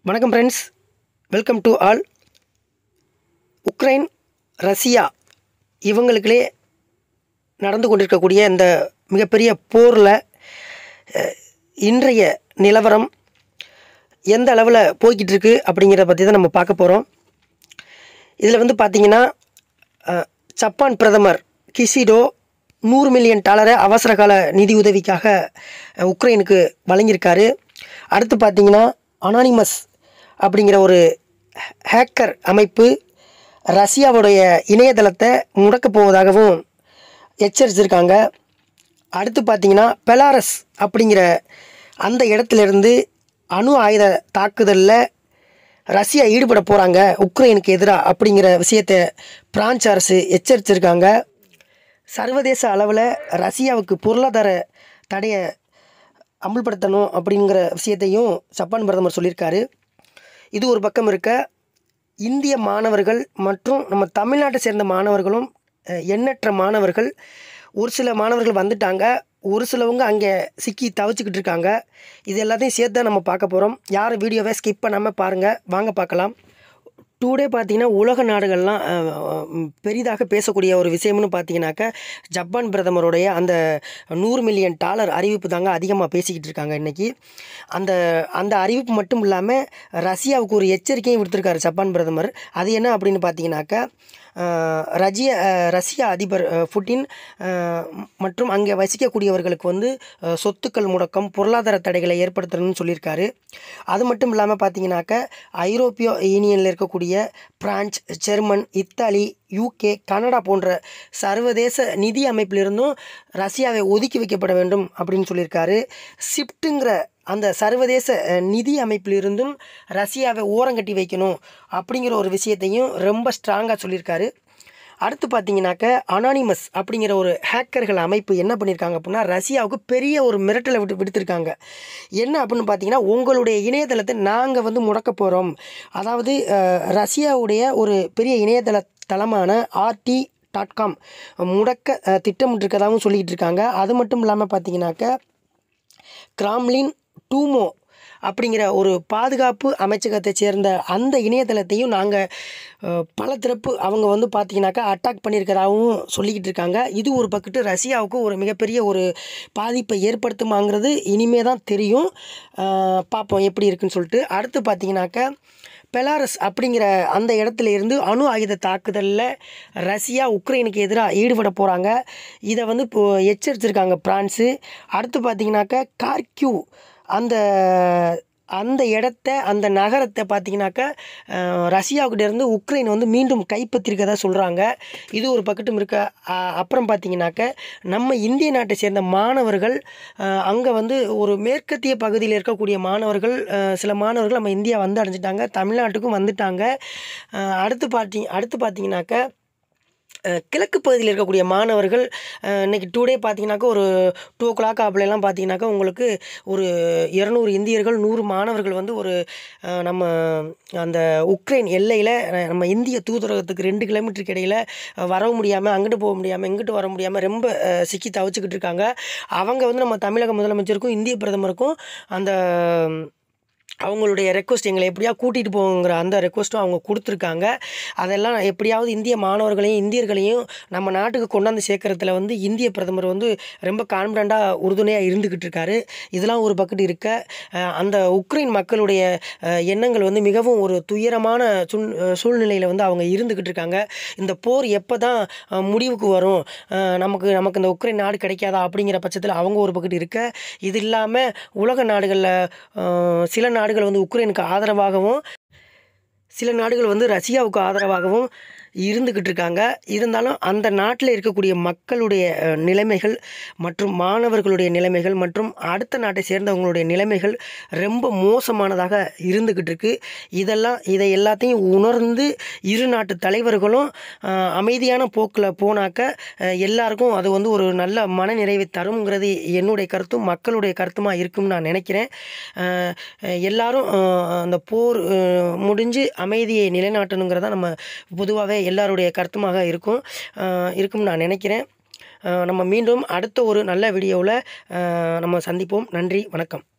வணக்கம் friends welcome to all Ukraine Russia இவங்களுக்குள்ளே நடந்து கொண்டிருக்கக்கூடிய இந்த மிகப்பெரிய போரில் அஹ், இன்றைய நிலவரம் எந்த அளவில் போய்கிட்டு இருக்கு அப்படிங்கிறத பற்றி தான் நம்ம பார்க்க போகிறோம் இதில் வந்து பார்த்தீங்கன்னா அஹ், ஜப்பான் பிரதமர் கிசிடோ நூறு மில்லியன் டாலரை அவசரகால நிதி உதவிக்காக அஹ், உக்ரைனுக்கு வழங்கியிருக்காரு அடுத்து பார்த்தீங்கன்னா அனானிமஸ் அப்படிங்கிற ஒரு ஹேக்கர் அமைப்பு ரஷ்யாவுடைய இணையதளத்தை முடக்கப் போவதாகவும் எச்சரிச்சிருக்காங்க அடுத்து பார்த்தீங்கன்னா பெலாரஸ் அப்படிங்கிற அந்த இடத்துலேருந்து அணு ஆயுத தாக்குதலில் ரஷ்யா ஈடுபட போகிறாங்க உக்ரைனுக்கு எதிராக அப்படிங்கிற விஷயத்தை பிரான்ஸ் அரசு எச்சரிச்சிருக்காங்க சர்வதேச அளவில் ரஷ்யாவுக்கு பொருளாதார தடையை அமுல்படுத்தணும் அப்படிங்கிற விஷயத்தையும் ஜப்பான் பிரதமர் சொல்லியிருக்காரு இது ஒரு பக்கம் இருக்க இந்திய மாணவர்கள் மற்றும் நம்ம தமிழ்நாட்டை சேர்ந்த மாணவர்களும் அஹ், எண்ணற்ற மாணவர்கள் ஒரு சில மாணவர்கள் வந்துட்டாங்க ஒரு சிலவங்க அங்கே சிக்கி தவிச்சுக்கிட்டு இருக்காங்க இது எல்லாத்தையும் சேர்த்து தான் நம்ம பார்க்க போகிறோம் யார் வீடியோவை ஸ்கிப் பண்ணாமல் பாருங்கள் வாங்க பார்க்கலாம் டூடே பார்த்தீங்கன்னா உலக நாடுகள்லாம் அஹ், அஹ், பெரிதாக பேசக்கூடிய ஒரு விஷயம்னு பார்த்தீங்கன்னாக்கா ஜப்பான் பிரதமருடைய அந்த நூறு மில்லியன் டாலர் அறிவிப்பு தாங்க அதிகமாக பேசிக்கிட்டு இருக்காங்க இன்றைக்கி அந்த அந்த அறிவிப்பு மட்டும் இல்லாமல் ரஷ்யாவுக்கு ஒரு எச்சரிக்கையும் விடுத்திருக்காரு ஜப்பான் பிரதமர் அது என்ன அப்படின்னு பார்த்தீங்கன்னாக்கா அஹ், ரஜிய அஹ், ரஷ்ய அதிபர் அஹ், புட்டின் அஹ், மற்றும் அங்கே வசிக்கக்கூடியவர்களுக்கு வந்து அஹ், சொத்துக்கள் முடக்கம் பொருளாதார தடைகளை ஏற்படுத்தணும்னு சொல்லியிருக்காரு அது மட்டும் இல்லாமல் பார்த்தீங்கன்னாக்கா ஐரோப்பிய யூனியனில் இருக்கக்கூடிய France German Italy UK Canada போன்ற சர்வதேச நிதி அமைப்பிலிருந்தும் ரஷ்யாவை ஒதுக்கி வைக்கப்பட வேண்டும் அப்படின்னு சொல்லியிருக்காரு ஷிப்ட்டுங்கிற அந்த சர்வதேச அஹ், நிதி அமைப்பிலிருந்தும் ரஷ்யாவை ஓரங்கட்டி வைக்கணும் அப்படிங்கிற ஒரு விஷயத்தையும் ரொம்ப ஸ்ட்ராங்காக சொல்லியிருக்காரு அடுத்து பார்த்தீங்கன்னாக்க அனானிமஸ் அப்படிங்கிற ஒரு ஹேக்கர்கள் அமைப்பு என்ன பண்ணியிருக்காங்க அப்படின்னா ரஷ்யாவுக்கு பெரிய ஒரு மிரட்டலை விட்டு விடுத்திருக்காங்க என்ன அப்படின்னு பார்த்தீங்கன்னா உங்களுடைய இணையதளத்தை நாங்கள் வந்து முடக்க போகிறோம் அதாவது அஹ், ரஷ்யாவுடைய ஒரு பெரிய இணையதள தளமான ஆர்டி டாட் காம் முடக்க அஹ், திட்டமிட்டிருக்கதாகவும் சொல்லிக்கிட்டு இருக்காங்க அது மட்டும் இல்லாமல் பார்த்தீங்கன்னாக்க கிராம்லின் டூமோ அப்படிங்கிற ஒரு பாதுகாப்பு அமைச்சகத்தை சேர்ந்த அந்த இணையதளத்தையும் நாங்கள் பல தரப்பு அவங்க வந்து பார்த்தீங்கன்னாக்கா அட்டாக் பண்ணியிருக்கிறதாகவும் சொல்லிக்கிட்டு இருக்காங்க இது ஒரு பக்கத்து ரஷ்யாவுக்கு ஒரு மிகப்பெரிய ஒரு பாதிப்பை ஏற்படுத்துமாங்கிறது இனிமே தான் தெரியும் அஹ், பார்ப்போம் எப்படி இருக்குன்னு சொல்லிட்டு அடுத்து பார்த்தீங்கன்னாக்கா பெலாரஸ் அப்படிங்கிற அந்த இடத்துல இருந்து அணு ஆயுத தாக்குதலில் ரஷ்யா உக்ரைனுக்கு எதிராக ஈடுபட போகிறாங்க இதை வந்து இப்போ எச்சரிச்சிருக்காங்க பிரான்ஸு அடுத்து பார்த்தீங்கன்னாக்கா கார்க்யூ அந்த அந்த இடத்த அந்த நகரத்தை பார்த்தீங்கன்னாக்கா அஹ், ரஷ்யாவுக்கிட்ட இருந்து உக்ரைன் வந்து மீண்டும் கைப்பற்றிருக்கதா சொல்கிறாங்க இது ஒரு பக்கட்டும் இருக்க அ- அப்புறம் பார்த்தீங்கன்னாக்க நம்ம இந்திய நாட்டை சேர்ந்த மாணவர்கள் அங்கே வந்து ஒரு மேற்கத்திய பகுதியில் இருக்கக்கூடிய மாணவர்கள் அஹ், சில மாணவர்கள் நம்ம இந்தியா வந்து அடைஞ்சிட்டாங்க தமிழ்நாட்டுக்கும் வந்துட்டாங்க அஹ், அடுத்து பார்த்தி அடுத்து பார்த்தீங்கன்னாக்க அஹ், கிழக்கு பகுதியில் இருக்கக்கூடிய மாணவர்கள் அஹ், இன்னைக்கு டூ டே பார்த்தீங்கன்னாக்கா ஒரு டூ ஓ கிளாக் அப்படிலாம் பார்த்தீங்கன்னாக்கா உங்களுக்கு ஒரு இரநூறு இந்தியர்கள் நூறு மாணவர்கள் வந்து ஒரு அஹ், நம்ம அந்த உக்ரைன் எல்லையில் அஹ், நம்ம இந்திய தூதரகத்துக்கு ரெண்டு கிலோமீட்டருக்கு இடையில் அஹ், வர முடியாமல் அங்கிட்டு போக முடியாமல் இங்கிட்டு வர முடியாமல் ரொம்ப அஹ், சிக்கி தவிச்சுக்கிட்டு இருக்காங்க அவங்க வந்து நம்ம தமிழக முதலமைச்சருக்கும் இந்திய பிரதமருக்கும் அந்த அவங்களுடைய ரெக்வஸ்ட் எங்களை எப்படியா கூட்டிகிட்டு போங்கிற அந்த ரெக்வஸ்ட்டும் அவங்க கொடுத்துருக்காங்க அதெல்லாம் எப்படியாவது இந்திய மாணவர்களையும் இந்தியர்களையும் நம்ம நாட்டுக்கு கொண்டாந்து சேர்க்கறதுல வந்து இந்திய பிரதமர் வந்து ரொம்ப கான்ஃபிடண்ட்டாக உறுதுணையாக இருந்துக்கிட்டு இருக்காரு இதெல்லாம் ஒரு பக்கத்து இருக்க அஹ், அந்த உக்ரைன் மக்களுடைய அஹ், எண்ணங்கள் வந்து மிகவும் ஒரு துயரமான சூழ் சூழ்நிலையில் வந்து அவங்க இருந்துக்கிட்டு இருக்காங்க இந்த போர் எப்போ தான் அஹ், முடிவுக்கு வரும் அஹ், நமக்கு நமக்கு இந்த உக்ரைன் நாடு கிடைக்காதா அப்படிங்கிற பட்சத்தில் அவங்க ஒரு பக்கத்து இருக்க இது இல்லாமல் உலக நாடுகளில் சில நாடுகள் வந்து உக்ரைனுக்கு ஆதரவாகவும் சில நாடுகள் வந்து ரஷ்யாவுக்கு ஆதரவாகவும் இருந்துக்கிட்டு இருக்காங்க இருந்தாலும் அந்த நாட்டில் இருக்கக்கூடிய மக்களுடைய அஹ், நிலைமைகள் மற்றும் மாணவர்களுடைய நிலைமைகள் மற்றும் அடுத்த நாட்டை சேர்ந்தவங்களுடைய நிலைமைகள் ரொம்ப மோசமானதாக இருந்துக்கிட்டு இருக்கு இதெல்லாம் இதை எல்லாத்தையும் உணர்ந்து இரு நாட்டு தலைவர்களும் அஹ், அமைதியான போக்கில் போனாக்க அஹ், எல்லாருக்கும் அது வந்து ஒரு நல்ல மனநிறைவை தருங்கிறது என்னுடைய கருத்தும் மக்களுடைய கருத்துமாக இருக்கும்னு நான் நினைக்கிறேன் அஹ், அஹ், எல்லாரும் அஹ், அந்த போர் அஹ், முடிஞ்சு அமைதியை நிலைநாட்டணுங்கிறதா நம்ம பொதுவாகவே எல்லாருடைய கருத்துமாக இருக்கும் அஹ், இருக்கும்னு நான் நினைக்கிறேன் அஹ், நம்ம மீண்டும் அடுத்த ஒரு நல்ல வீடியோவில் நம்ம சந்திப்போம் நன்றி வணக்கம்